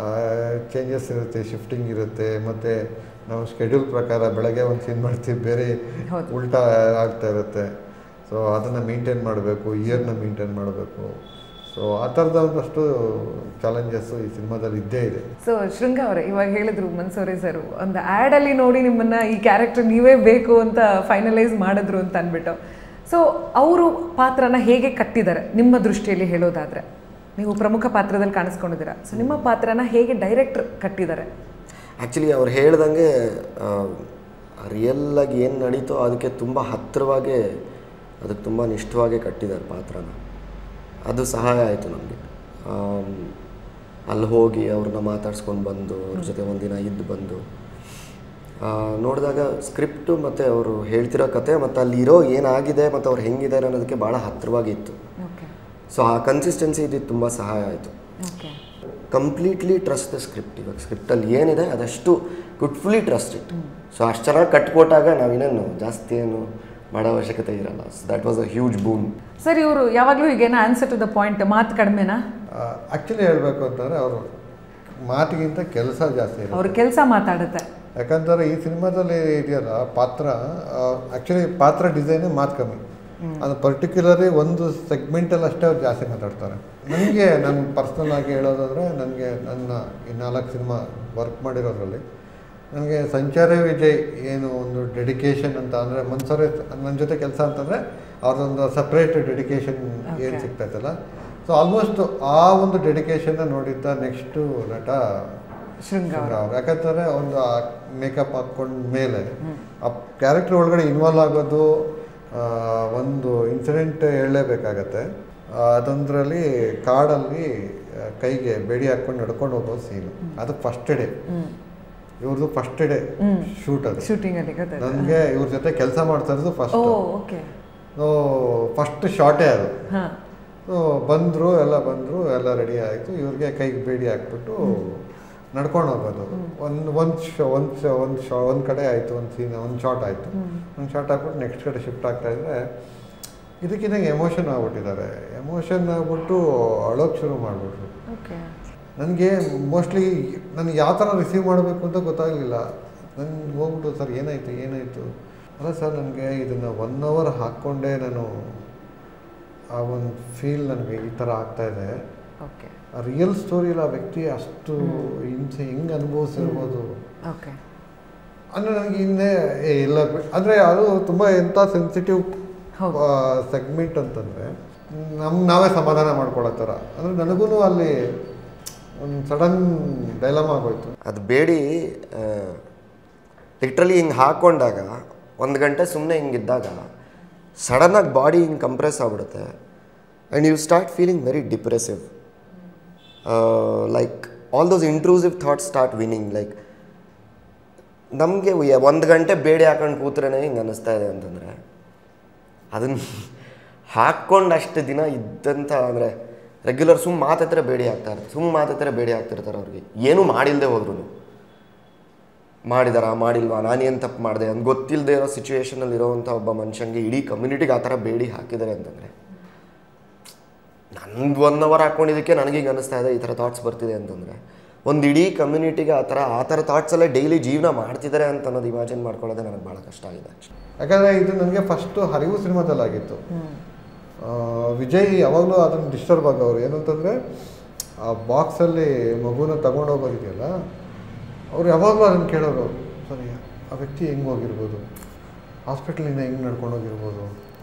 [SPEAKER 2] ಚೇಂಜಸ್ ಇರುತ್ತೆ ಶಿಫ್ಟಿಂಗ್ ಇರುತ್ತೆ ಮತ್ತು ನಾವು ಶೆಡ್ಯೂಲ್ ಪ್ರಕಾರ ಬೆಳಗ್ಗೆ ಒಂದು ಸೀನ್ ಮಾಡ್ತೀವಿ ಬೇರೆ
[SPEAKER 1] ಹೌದು.
[SPEAKER 2] ಉಲ್ಟಾ ಆಗ್ತಾ ಇರುತ್ತೆ ಸೊ ಅದನ್ನು ಮೇಂಟೈನ್ ಮಾಡಬೇಕು ಇಯರ್ನ ಮೇಂಟೈನ್ ಮಾಡಬೇಕು ಸೊ ಆ ಥರದ ಒಂದಷ್ಟು ಚಾಲೆಂಜಸ್ಸು ಈ ಸಿನಿಮಾದಲ್ಲಿ ಇದ್ದೇ ಇದೆ
[SPEAKER 1] ಸೊ ಶೃಂಗ ಅವರೇ ಇವಾಗ ಹೇಳಿದ್ರು ಮನ್ಸೂರಿ ಸರ್ ಒಂದು ಆ್ಯಡಲ್ಲಿ ನೋಡಿ ನಿಮ್ಮನ್ನ ಈ ಕ್ಯಾರೆಕ್ಟರ್ ನೀವೇ ಬೇಕು ಅಂತ ಫೈನಲೈಸ್ ಮಾಡಿದ್ರು ಅಂತ ಅಂದ್ಬಿಟ್ಟು ಸೊ ಅವರು ಪಾತ್ರನ ಹೇಗೆ ಕಟ್ಟಿದ್ದಾರೆ ನಿಮ್ಮ ದೃಷ್ಟಿಯಲ್ಲಿ ಹೇಳೋದಾದ್ರೆ ನೀವು ಪ್ರಮುಖ ಪಾತ್ರದಲ್ಲಿ ಕಾಣಿಸ್ಕೊಂಡಿದ್ದೀರಾ ಸೊ ನಿಮ್ಮ ಪಾತ್ರನ ಹೇಗೆ ಡೈರೆಕ್ಟರ್ ಕಟ್ಟಿದ್ದಾರೆ
[SPEAKER 3] ಆ್ಯಕ್ಚುಲಿ ಅವ್ರು ಹೇಳ್ದಂಗೆ ರಿಯಲ್ಲಾಗಿ ಏನು ನಡೀತೋ ಅದಕ್ಕೆ ತುಂಬ ಹತ್ತಿರವಾಗೇ ಅದಕ್ಕೆ ತುಂಬ ನಿಷ್ಠವಾಗಿ ಕಟ್ಟಿದ್ದಾರೆ ಪಾತ್ರನ ಅದು ಸಹಾಯ ಆಯಿತು ನಮಗೆ ಅಲ್ಲಿ ಹೋಗಿ ಅವ್ರನ್ನ ಮಾತಾಡ್ಸ್ಕೊಂಡು ಬಂದು ಅವ್ರ ಜೊತೆ ಒಂದಿನ ಇದ್ದು ಬಂದು ಆ, ನೋಡಿದಾಗ ಸ್ಕ್ರಿಪ್ಟು ಮತ್ತು ಅವರು ಹೇಳ್ತಿರೋ ಕತೆ ಮತ್ತು ಅಲ್ಲಿರೋ ಏನಾಗಿದೆ ಮತ್ತು ಅವ್ರು ಹೆಂಗಿದ್ದಾರೆ ಅನ್ನೋದಕ್ಕೆ ಭಾಳ ಹತ್ತಿರವಾಗಿ ಇತ್ತು
[SPEAKER 1] ಓಕೆ
[SPEAKER 3] ಸೊ ಆ ಕನ್ಸಿಸ್ಟೆನ್ಸಿ ಇದ್ದಿದ್ದು ತುಂಬ ಸಹಾಯ ಆಯಿತು
[SPEAKER 1] okay
[SPEAKER 3] completely trust the script ಇವಾಗ ಸ್ಕ್ರಿಪ್ಟಲ್ಲಿ ಏನಿದೆ ಅದಷ್ಟು good fully trust it so ಅಷ್ಟು ಚೆನ್ನಾಗಿ ಕಟ್ಕೊಟ್ಟಾಗ ನಾವಿನ್ನೇನು ಜಾಸ್ತಿ ಏನು ಮಾಡೋ ಅವಶ್ಯಕತೆ ಇರಲ್ಲ so that was a huge boom
[SPEAKER 1] sir ಇವರು ಯಾವಾಗಲೂ ಈಗೇನೋ ಆನ್ಸರ್ ಟು ದ ಪಾಯಿಂಟ್ ಮಾತು ಕಡಿಮೆನಾ
[SPEAKER 2] ಆ್ಯಕ್ಚುಲಿ ಹೇಳಬೇಕು ಅಂತಂದರೆ ಅವರು ಮಾತಿಗಿಂತ ಕೆಲಸ ಜಾಸ್ತಿ ಇರುತ್ತೆ
[SPEAKER 1] ಅವ್ರ ಕೆಲಸ ಮಾತಾಡುತ್ತೆ
[SPEAKER 2] ಯಾಕಂತಾರೆ ಈ ಸಿನಿಮಾದಲ್ಲಿ ಇದೆಯಲ್ಲ ಪಾತ್ರ ಆ್ಯಕ್ಚುಲಿ ಪಾತ್ರ ಡಿಸೈನೇ ಮಾತು ಕಮ್ಮಿ ಅದು ಪರ್ಟಿಕ್ಯುಲರಿ ಒಂದು ಸೆಗ್ಮೆಂಟಲ್ಲಿ ಅಷ್ಟೇ ಅವ್ರು ಜಾಸ್ತಿ ಮಾತಾಡ್ತಾರೆ ನನಗೆ ನನ್ನ ಪರ್ಸ್ನಲ್ ಆಗಿ ಹೇಳೋದಾದರೆ ನನಗೆ ನನ್ನ ಈ ನಾಲ್ಕು ಸಿನಿಮಾ ವರ್ಕ್ ಮಾಡಿರೋದ್ರಲ್ಲಿ ನನಗೆ ಸಂಚಾರ ವಿಜಯ್ ಏನು ಒಂದು ಡೆಡಿಕೇಶನ್ ಅಂತ ಅಂದರೆ ಮನ್ಸರೇ ನನ್ನ ಜೊತೆ ಕೆಲಸ ಅಂತಂದರೆ ಅವ್ರದ್ದೊಂದು ಸಪ್ರೇಟ್ ಡೆಡಿಕೇಶನ್ ಏನು
[SPEAKER 1] Okay.
[SPEAKER 2] ಸಿಗ್ತೈತಲ್ಲ ಸೊ ಆಲ್ಮೋಸ್ಟ್ ಆ ಒಂದು ಡೆಡಿಕೇಶನ್ನ ನೋಡಿದ್ದ ನೆಕ್ಸ್ಟು ನಟ
[SPEAKER 1] ಶೃಂಗ ಅವರು
[SPEAKER 2] ಅವ್ರು ಯಾಕಂತಾರೆ ಒಂದು ಮೇಕಪ್ ಹಾಕ್ಕೊಂಡ ಮೇಲೆ ಆ ಕ್ಯಾರೆಕ್ಟರ್ ಒಳಗಡೆ ಇನ್ವಾಲ್ವ್ ಆಗೋದು ಆ, ಒಂದು ಇನ್ಸಿಡೆಂಟ್ ಹೇಳಲೇಬೇಕಾಗತ್ತೆ ಅದೊಂದರಲ್ಲಿ ಕಾಡಲ್ಲಿ ಆ, ಕೈಗೆ ಬೇಡಿ ಹಾಕ್ಕೊಂಡು ನಡ್ಕೊಂಡು ಹೋಗೋ ಸೀನು ಅದು ಫಸ್ಟ್ ಡೇ ಇವ್ರದ್ದು ಫಸ್ಟ್ ಡೇ ಶೂಟ್ ಅದು
[SPEAKER 1] ಶೂಟಿಂಗಲ್ಲಿ ಗೊತ್ತಾಯ್ತು
[SPEAKER 2] ನನಗೆ ಇವ್ರ ಜೊತೆ ಕೆಲಸ ಮಾಡ್ತಾ ಇರೋದು
[SPEAKER 1] ಓ
[SPEAKER 2] ಫಸ್ಟ್
[SPEAKER 1] ಓಕೆ
[SPEAKER 2] ಫಸ್ಟ್ ಶಾರ್ಟೇ ಅದು
[SPEAKER 1] ಹಾಂ
[SPEAKER 2] ಸೊ ಬಂದರು ಎಲ್ಲ ಬಂದರು ಎಲ್ಲ ರೆಡಿ ಆಯಿತು ಇವ್ರಿಗೆ ಕೈಗೆ ಬೇಡಿ ಹಾಕ್ಬಿಟ್ಟು ನಡ್ಕೊಂಡು ಹೋಗೋದು ಒಂದು ಒಂದು ಶೋ ಒಂದು ಶೋ ಒಂದು ಶೋ ಒಂದು ಕಡೆ ಆಯಿತು ಒಂದು ಸೀನ್ ಒಂದು ಶಾರ್ಟ್ ಆಯಿತು ಒಂದು ಶಾರ್ಟ್ ಹಾಕ್ಬಿಟ್ಟು ನೆಕ್ಸ್ಟ್ ಕಡೆ ಶಿಫ್ಟ್ ಆಗ್ತಾ ಇದ್ರೆ ಇದಕ್ಕಿಂತ ಎಮೋಷನ್ ಆಗ್ಬಿಟ್ಟಿದ್ದಾರೆ ಎಮೋಷನ್ ಆಗ್ಬಿಟ್ಟು ಅಳೋಕ್ಕೆ ಶುರು ಮಾಡಿಬಿಟ್ರು
[SPEAKER 1] ಓಕೆ
[SPEAKER 2] ನನಗೆ ಮೋಸ್ಟ್ಲಿ ನನಗೆ ಯಾವ ಥರ ರಿಸೀವ್ ಮಾಡಬೇಕು ಅಂತ ಗೊತ್ತಾಗಲಿಲ್ಲ ನನ್ಗೆ ಹೋಗ್ಬಿಟ್ಟು ಸರ್ ಏನಾಯಿತು ಏನಾಯಿತು ಅಲ್ಲ ಸರ್ ನನಗೆ ಇದನ್ನು ಒನ್ ಅವರ್ ಹಾಕ್ಕೊಂಡೇ ನಾನು ಆ ಒಂದು ಫೀಲ್ ನನಗೆ ಈ ಥರ ಆಗ್ತಾಯಿದೆ
[SPEAKER 1] ಓಕೆ
[SPEAKER 2] ಆ ರಿಯಲ್ ಸ್ಟೋರಿಯಲ್ಲಿ ಆ ವ್ಯಕ್ತಿ ಅಷ್ಟು ಹಿಂಸೆ ಹೆಂಗೆ ಅನುಭವಿಸಿರ್ಬೋದು
[SPEAKER 1] ಓಕೆ
[SPEAKER 2] ಅಂದರೆ ನನಗೆ ಇನ್ನೇ ಏ ಇಲ್ಲ ಬಿ- ಅಂದರೆ ಅದು ತುಂಬ ಎಂಥ ಸೆನ್ಸಿಟಿವ್
[SPEAKER 1] ಹೌದು.
[SPEAKER 2] ಸೆಗ್ಮೆಂಟ್ ಅಂತಂದರೆ ನಮ್ಮ ನಾವೇ ಸಮಾಧಾನ ಮಾಡ್ಕೊಳ್ಳೋ ಥರ ಅಂದರೆ ನನಗೂ ಅಲ್ಲಿ ಒಂದು ಸಡನ್ ಡೈಲಮ್ ಆಗೋಯ್ತು
[SPEAKER 3] ಅದು ಬೇಡಿ ಲಿಟ್ರಲಿ ಹಿಂಗೆ ಹಾಕ್ಕೊಂಡಾಗ ಒಂದು ಗಂಟೆ ಸುಮ್ಮನೆ ಹಿಂಗಿದ್ದಾಗ ಸಡನ್ನಾಗಿ ಬಾಡಿ ಹಿಂಗೆ ಕಂಪ್ರೆಸ್ ಆಗ್ಬಿಡುತ್ತೆ and you start feeling very depressive like all those intrusive thoughts start winning like ನಮಗೆ ಒಂದು ಗಂಟೆ ಬೇಡಿ ಹಾಕೊಂಡು ಕೂತ್ರೆ ಹಿಂಗೆ ಅನ್ನಿಸ್ತಾ ಇದೆ ಅಂತಂದರೆ ಅದನ್ನು ಹಾಕ್ಕೊಂಡು ಅಷ್ಟು ದಿನ ಇದ್ದಂಥ ಅಂದರೆ ರೆಗ್ಯುಲರ್ ಸುಮ್ಮ ಮಾತಾಡ್ತಾರೆ ಬೇಡಿ ಹಾಕ್ತಾ ಇರ್ತಾರೆ ಸುಮ್ಮ ಮಾತಾಡ್ತಾರೆ ಬೇಡಿ ಹಾಕ್ತಿರ್ತಾರೆ ಅವ್ರಿಗೆ ಏನೂ ಮಾಡಿಲ್ಲದೆ ಹೋದ್ರು ಮಾಡಿದಾರಾ ಮಾಡಿಲ್ವಾ ನಾನೇನು ತಪ್ಪು ಮಾಡಿದೆ ಅಂತ ಗೊತ್ತಿಲ್ಲದೆ ಇರೋ ಸಿಚುವೇಶನಲ್ಲಿ ಇರೋವಂಥ ಒಬ್ಬ ಮನುಷ್ಯಂಗೆ ಇಡೀ ಕಮ್ಯುನಿಟಿಗೆ ಆ ಥರ ಬೇಡಿ ಹಾಕಿದ್ದಾರೆ ಅಂತಂದರೆ ನಂದು ಒನ್ ಅವರ್ ಹಾಕ್ಕೊಂಡಿದ್ದಕ್ಕೆ ನನಗೆ ಹಿಂಗೆ ಅನಿಸ್ತಾ ಇದೆ ಈ ಥರ ಥಾಟ್ಸ್ ಬರ್ತಿದೆ ಅಂತಂದರೆ ಒಂದು ಇಡೀ ಕಮ್ಯುನಿಟಿಗೆ ಆ ಥರ ಆ ಥರ ಥಾಟ್ಸಲ್ಲೇ ಡೈಲಿ ಜೀವನ ಮಾಡ್ತಿದ್ದಾರೆ ಅಂತ ಅನ್ನೋದು ಇಮ್ಯಾಜಿನ್ ಮಾಡ್ಕೊಳ್ಳೋದೇ ನನಗೆ ಭಾಳ ಕಷ್ಟ ಆಗಿದೆ ಆ್ಯಕ್ಚುಲಿ
[SPEAKER 2] ಯಾಕಂದರೆ ಇದು ನನಗೆ ಫಸ್ಟು ಹರಿವು ಸಿನಿಮಾದಲ್ಲಾಗಿತ್ತು ಆ, ವಿಜಯ್ ಯಾವಾಗಲೂ ಅದನ್ನು ಡಿಸ್ಟರ್ಬ್ ಆಗೋರು ಏನಂತಂದರೆ ಆ ಬಾಕ್ಸಲ್ಲಿ ಮಗುನ ತಗೊಂಡೋಗೋದಿದೆಯಲ್ಲ ಅವ್ರು ಯಾವಾಗಲೂ ಅದನ್ನು ಕೇಳೋರು ಸರಿ ಆ ವ್ಯಕ್ತಿ ಹೆಂಗೆ ಹೋಗಿರ್ಬೋದು ಹಾಸ್ಪಿಟ್ಲಿಂದ ಹೆಂಗೆ ನಡ್ಕೊಂಡು ಹೋಗಿರ್ಬೋದು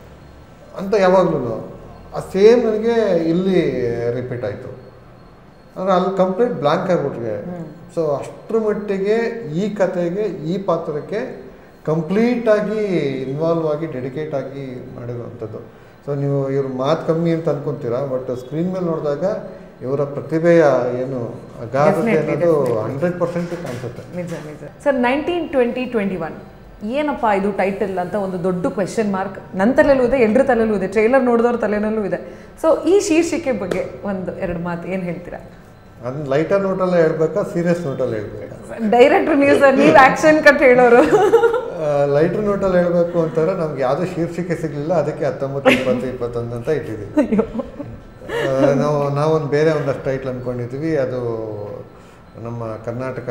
[SPEAKER 2] ಅಂತ ಯಾವಾಗಲೂ ಆ ಸೇಮ್ ನನಗೆ ಇಲ್ಲಿ ರಿಪೀಟ್ ಆಯಿತು ಅಂದರೆ ಅಲ್ಲಿ ಕಂಪ್ಲೀಟ್ ಬ್ಲ್ಯಾಂಕ್ ಆಗಿಬಿಟ್ರೆ ಸೊ ಅಷ್ಟರ ಮಟ್ಟಿಗೆ ಈ ಕತೆಗೆ ಈ ಪಾತ್ರಕ್ಕೆ ಕಂಪ್ಲೀಟಾಗಿ ಇನ್ವಾಲ್ವ್ ಆಗಿ ಡೆಡಿಕೇಟ್ ಆಗಿ ಮಾಡಿರುವಂಥದ್ದು ಸೊ ನೀವು ಇವ್ರ ಮಾತು ಕಮ್ಮಿ ಅಂತ ಅನ್ಕೊಂತೀರಾ ಬಟ್ ಸ್ಕ್ರೀನ್ ಮೇಲೆ ನೋಡಿದಾಗ ಇವರ ಪ್ರತಿಭೆಯ ಏನು ಅಗಾಧತೆ
[SPEAKER 1] Definitely,
[SPEAKER 2] ಅನ್ನೋದು
[SPEAKER 1] definitely.
[SPEAKER 2] ಹಂಡ್ರೆಡ್ ಪರ್ಸೆಂಟ್ ಕಾಣಿಸುತ್ತೆ
[SPEAKER 1] ನಿಜ ನಿಜ sir nineteen twenty twenty one ಏನಪ್ಪ ಇದು ಟೈಟಲ್ ಅಂತ ಒಂದು ದೊಡ್ಡ ಕ್ವೆಶನ್ ಮಾರ್ಕ್ ನನ್ನ ತಲೆಯಲ್ಲೂ ಇದೆ ಎಲ್ಲರ ತಲೆಯಲ್ಲೂ ಇದೆ ಟ್ರೈಲರ್ ನೋಡಿದವ್ರ ತಲೆನಲ್ಲೂ ಇದೆ ಸೊ ಈ ಶೀರ್ಷಿಕೆ ಬಗ್ಗೆ ಒಂದು ಎರಡು ಮಾತು ಏನು ಹೇಳ್ತೀರಾ
[SPEAKER 2] ಅದನ್ನ ಲೈಟರ್ ನೋಟಲ್ಲೇ ಹೇಳ್ಬೇಕಾ ಸೀರಿಯಸ್ ನೋಟಲ್ಲಿ ಹೇಳ್ಬೇಕಾ
[SPEAKER 1] ಡೈರೆಕ್ಟರ್ ನೀವು ಸರ್ ನೀವು ಆಕ್ಷನ್ ಕಟ್ ಹೇಳೋರು
[SPEAKER 2] ಲೈಟರ್ ನೋಟಲ್ಲಿ ಹೇಳಬೇಕು ಅಂತಾರೆ ನಮ್ಗೆ ಯಾವುದೋ ಶೀರ್ಷಿಕೆ ಸಿಗಲಿಲ್ಲ ಅದಕ್ಕೆ ಹತ್ತೊಂಬತ್ತು ಇಪ್ಪತ್ತು ಇಪ್ಪತ್ತೊಂದು ಅಂತ ಇಟ್ಟಿದ್ದೀವಿ
[SPEAKER 1] ಅಯ್ಯೋ
[SPEAKER 2] ಆ, ನಾವು ನಾವೊಂದು ಬೇರೆ ಒಂದಷ್ಟು ಟೈಟ್ಲ್ ಅಂದ್ಕೊಂಡಿದ್ವಿ ಅದು ನಮ್ಮ ಕರ್ನಾಟಕ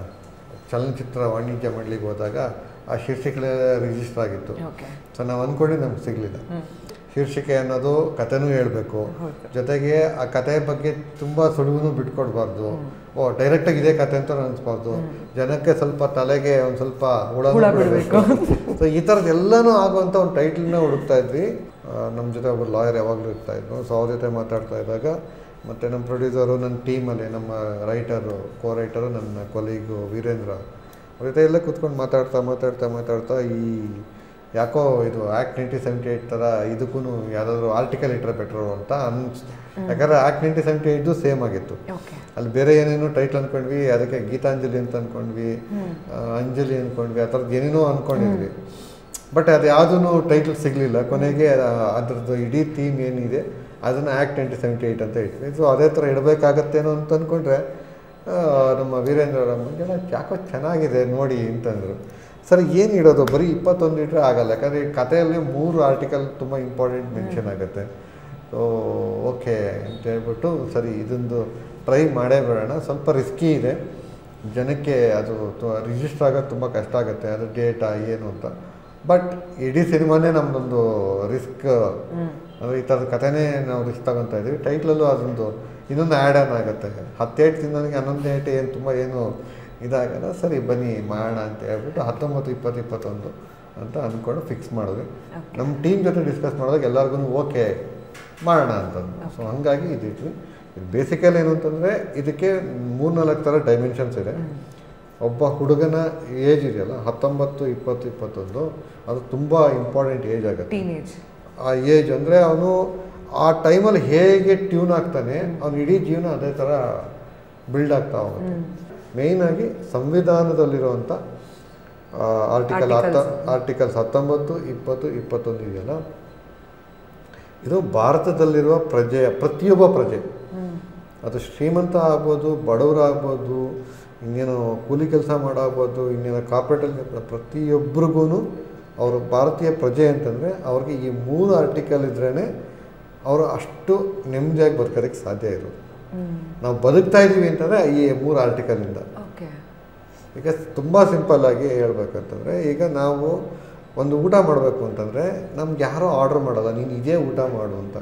[SPEAKER 2] ಚಲನಚಿತ್ರ ವಾಣಿಜ್ಯ ಮಂಡಳಿಗೆ ಹೋದಾಗ ಆ ಶೀರ್ಷಿಕೆ ರಿಜಿಸ್ಟರ್ ಆಗಿತ್ತು
[SPEAKER 1] ಓಕೆ
[SPEAKER 2] ಸೊ ನಾವು ಅಂದ್ಕೊಂಡು ನಮ್ಗೆ ಸಿಗಲಿಲ್ಲ ಶೀರ್ಷಿಕೆ ಅನ್ನೋದು ಕಥೆನೂ ಹೇಳಬೇಕು ಜೊತೆಗೆ ಆ ಕಥೆ ಬಗ್ಗೆ ತುಂಬ ಸುಳಿವು ಬಿಟ್ಕೊಡ್ಬಾರ್ದು ಓ ಡೈರೆಕ್ಟಾಗಿ ಇದೇ ಕತೆ ಅಂತ ಅನಿಸ್ಬಾರ್ದು ಜನಕ್ಕೆ ಸ್ವಲ್ಪ ತಲೆಗೆ ಒಂದು ಸ್ವಲ್ಪ ಹುಳ
[SPEAKER 1] ಹುಳ
[SPEAKER 2] ಬಿಡಬೇಕು ಸೊ ಈ ಥರದ್ದು ಎಲ್ಲನೂ ಆಗುವಂಥ ಒಂದು ಟೈಟ್ಲನ್ನ ಹುಡುಕ್ತಾ ಇದ್ವಿ ನಮ್ಮ ಜೊತೆ ಒಬ್ಬರು ಲಾಯರ್ ಯಾವಾಗಲೂ ಇರ್ತಾ ಇದ್ರು ಸೊ ಅವ್ರ ಜೊತೆ ಮಾತಾಡ್ತಾ ಇದ್ದಾಗ ಮತ್ತು ನಮ್ಮ ಪ್ರೊಡ್ಯೂಸರು ನನ್ನ ಟೀಮಲ್ಲಿ ನಮ್ಮ ರೈಟರು ಕೋ ರೈಟರು ನನ್ನ ಕೊಲೀಗು ವೀರೇಂದ್ರ ಅವ್ರ ಜೊತೆ ಎಲ್ಲ ಕೂತ್ಕೊಂಡು ಮಾತಾಡ್ತಾ ಮಾತಾಡ್ತಾ ಮಾತಾಡ್ತಾ ಈ ಯಾಕೋ ಇದು ಆ್ಯಕ್ಟ್ ನೈಂಟಿ ಸೆವೆಂಟಿ ಏಯ್ಟ್ ಥರ ಇದಕ್ಕೂ ಯಾವುದಾದ್ರು ಆರ್ಟಿಕಲ್ ಇಟ್ಟರೆ ಬೆಟ್ರು ಅಂತ ಅನಿಸ್ತು ಯಾಕಂದರೆ act ninety seventy eight same ಆಗಿತ್ತು
[SPEAKER 1] ಓಕೆ
[SPEAKER 2] ಅಲ್ಲಿ ಬೇರೆ ಏನೇನೋ ಟೈಟ್ಲ್ ಅಂದ್ಕೊಂಡ್ವಿ ಅದಕ್ಕೆ ಗೀತಾಂಜಲಿ ಅಂತ ಅಂದ್ಕೊಂಡ್ವಿ ಆ, ಅಂಜಲಿ ಅಂದ್ಕೊಂಡ್ವಿ ಆ ಥರದ್ದು ಏನೇನೋ ಅಂದ್ಕೊಂಡಿದ್ವಿ ಬಟ್ ಅದು ಯಾವುದೂ ಟೈಟ್ಲ್ ಸಿಗಲಿಲ್ಲ ಕೊನೆಗೆ ಆ, ಅದ್ರದ್ದು ಇಡೀ ಥೀಮ್ ಏನಿದೆ ಅದನ್ನು ಆ್ಯಕ್ಟ್ ನೈಂಟಿ ಸೆವೆಂಟಿ ಏಯ್ಟ್ ಅಂತ ಇಟ್ವಿ ಸೊ ಅದೇ ಥರ ಇಡಬೇಕಾಗತ್ತೇನೋ ಅಂತ ಅಂದ್ಕೊಂಡ್ರೆ ಆ, ನಮ್ಮ ವೀರೇಂದ್ರ ಅವರ ಮುಂಜಾನೆ ಯಾಕೋ ಚೆನ್ನಾಗಿದೆ ನೋಡಿ ಅಂತಂದರು ಸರ್ ಏನು ಇಡೋದು ಬರೀ ಇಪ್ಪತ್ತೊಂದು ಇಟ್ಟರೆ ಆಗಲ್ಲ ಯಾಕಂದರೆ ಈ ಕಥೆಯಲ್ಲಿ ಮೂರು ಆರ್ಟಿಕಲ್ ತುಂಬ ಇಂಪಾರ್ಟೆಂಟ್ ಮೆನ್ಷನ್ ಆಗುತ್ತೆ ಸೊ ಓಕೆ ಅಂತ ಹೇಳ್ಬಿಟ್ಟು ಸರಿ ಇದೊಂದು ಟ್ರೈ ಮಾಡೇ ಬಿಡೋಣ ಸ್ವಲ್ಪ ರಿಸ್ಕಿ ಇದೆ ಜನಕ್ಕೆ ಅದು ರಿಜಿಸ್ಟರ್ ಆಗೋದು ತುಂಬ ಕಷ್ಟ ಆಗುತ್ತೆ ಅದು ಡೇಟಾ ಏನು ಅಂತ ಬಟ್ ಇಡೀ ಸಿನಿಮಾನೇ ನಮ್ಮದೊಂದು ರಿಸ್ಕ್ ಅಂದರೆ ಈ ಥರದ ಕಥೆನೇ ನಾವು ರಿಸ್ಕ್ ತಗೊತಾ ಇದ್ದೀವಿ ಟೈಟ್ಲಲ್ಲೂ ಅದೊಂದು ಇನ್ನೊಂದು ಆ್ಯಡ್ ಆನ್ ಆಗುತ್ತೆ ಹತ್ತೇಟ್ ತಿನ್ನೋನಿಗೆ ಹನ್ನೊಂದು ಏಟ್ ಏನು ತುಂಬ ಏನು ಇದಾಗಲ್ಲ ಸರಿ ಬನ್ನಿ ಮಾಡೋಣ ಅಂತ ಹೇಳ್ಬಿಟ್ಟು ಹತ್ತೊಂಬತ್ತು ಇಪ್ಪತ್ತು ಇಪ್ಪತ್ತೊಂದು ಅಂತ ಅಂದ್ಕೊಂಡು ಫಿಕ್ಸ್ ಮಾಡಿದ್ವಿ ನಮ್ಮ ಟೀಮ್ ಜೊತೆ ಡಿಸ್ಕಸ್ ಮಾಡಿದಾಗ ಎಲ್ಲರಿಗೂ ಓಕೆ ಮಾಡೋಣ ಅಂತಂದು ಸೊ ಹಂಗಾಗಿ ಇದಿಟ್ವಿ ಇದು ಬೇಸಿಕಲಿ ಏನು ಅಂತಂದರೆ ಇದಕ್ಕೆ ಮೂರ್ನಾಲ್ಕು ಥರ ಡೈಮೆನ್ಷನ್ಸ್ ಇದೆ ಒಬ್ಬ ಹುಡುಗನ ಏಜ್ ಇದೆಯಲ್ಲ ಹತ್ತೊಂಬತ್ತು ಇಪ್ಪತ್ತು ಇಪ್ಪತ್ತೊಂದು ಅದು ತುಂಬ ಇಂಪಾರ್ಟೆಂಟ್ ಏಜ್ ಆಗುತ್ತೆ
[SPEAKER 1] ಟೀನೇಜ್
[SPEAKER 2] ಆ ಏಜ್ ಅಂದರೆ ಅವನು ಆ ಟೈಮಲ್ಲಿ ಹೇಗೆ ಟ್ಯೂನ್ ಆಗ್ತಾನೆ ಅವ್ನ ಇಡೀ ಜೀವನ ಅದೇ ಥರ ಬಿಲ್ಡ್ ಆಗ್ತಾ ಹೋಗುತ್ತೆ ಮೇಯ್ನಾಗಿ ಸಂವಿಧಾನದಲ್ಲಿರುವಂಥ ಆರ್ಟಿಕಲ್ ಹತ್ತ ಆರ್ಟಿಕಲ್ಸ್ ಹತ್ತೊಂಬತ್ತು ಇಪ್ಪತ್ತು ಇಪ್ಪತ್ತೊಂದು ಇದೆಯಲ್ಲ ಇದು ಭಾರತದಲ್ಲಿರುವ ಪ್ರಜೆಯ ಪ್ರತಿಯೊಬ್ಬ ಪ್ರಜೆ ಅದು ಶ್ರೀಮಂತ ಆಗ್ಬೋದು ಬಡವರಾಗ್ಬೋದು ಇನ್ನೇನು ಕೂಲಿ ಕೆಲಸ ಮಾಡೋಗ್ಬೋದು ಇನ್ನೇನು ಕಾರ್ಪೊರೇಟಲ್ಲಿ ಪ್ರತಿಯೊಬ್ಬರಿಗೂ ಅವರು ಭಾರತೀಯ ಪ್ರಜೆ ಅಂತಂದರೆ ಅವ್ರಿಗೆ ಈ ಮೂರು ಆರ್ಟಿಕಲ್ ಇದ್ರೇ ಅವರು ಅಷ್ಟು ನೆಮ್ಮದಿಯಾಗಿ ಬದುಕೋದಕ್ಕೆ ಸಾಧ್ಯ ಇರೋದು ನಾವು ಬದುಕ್ತಾ ಇದ್ದೀವಿ ಅಂತಂದರೆ ಈ ಮೂರು ಆರ್ಟಿಕಲಿಂದ
[SPEAKER 1] ಓಕೆ
[SPEAKER 2] ಈಗ ತುಂಬ ಸಿಂಪಲ್ ಆಗಿ ಹೇಳ್ಬೇಕಂತಂದರೆ ಈಗ ನಾವು ಒಂದು ಊಟ ಮಾಡಬೇಕು ಅಂತಂದರೆ ನಮ್ಗೆ ಯಾರೋ ಆರ್ಡ್ರ್ ಮಾಡಲ್ಲ ನೀನು ಇದೇ ಊಟ ಮಾಡು ಅಂತ